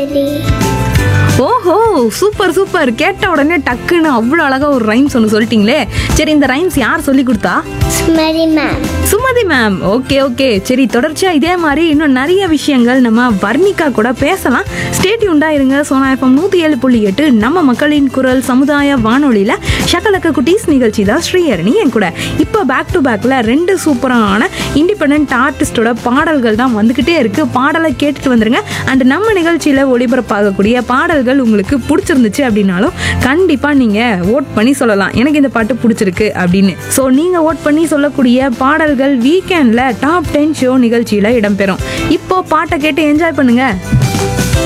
strawberry ஓஹோ super super கேட்ட உடனே டக்குன்னு அவ்வளோ அழகா ஒரு ரைம்ஸ் ஒன்று சொல்லிட்டீங்களே சரி இந்த ரைம்ஸ் யார் சொல்லி கொடுத்தா Sumathi ma'am Sumathi ma'am okay okay சரி தொடர்ச்சியா இதே மாதிரி இன்னும் நிறைய விஷயங்கள் நம்ம வர்ணிகா கூட பேசலாம் ஸ்டேட் இருங்க சோனா எஃப்எம் நூற்றி ஏழு புள்ளி எட்டு நம்ம மக்களின் குரல் சமுதாய வானொலியில் ஷகலக்க குட்டீஸ் நிகழ்ச்சி தான் ஸ்ரீஹரணி என் கூட இப்போ பேக் டு பேக்கில் ரெண்டு சூப்பரான இண்டிபெண்ட் ஆர்டிஸ்டோட பாடல்கள் தான் வந்துக்கிட்டே இருக்கு பாடலை கேட்டுட்டு வந்துருங்க அண்ட் நம்ம நிகழ்ச்சியில் ஒளிபரப்பாகக்கூடிய பாடல்கள் உங்களுக்கு பிடிச்சிருந்துச்சு அப்படின்னாலும் கண்டிப்பாக நீங்கள் ஓட் பண்ணி சொல்லலாம் எனக்கு இந்த பாட்டு பிடிச்சிருக்கு அப்படின்னு ஸோ நீங்கள் ஓட் பண்ணி சொல்லக்கூடிய பாடல்கள் வீக்கெண்டில் டாப் டென் ஷோ நிகழ்ச்சியில் இடம்பெறும் இப்போ பாட்டை கேட்டு என்ஜாய் பண்ணுங்க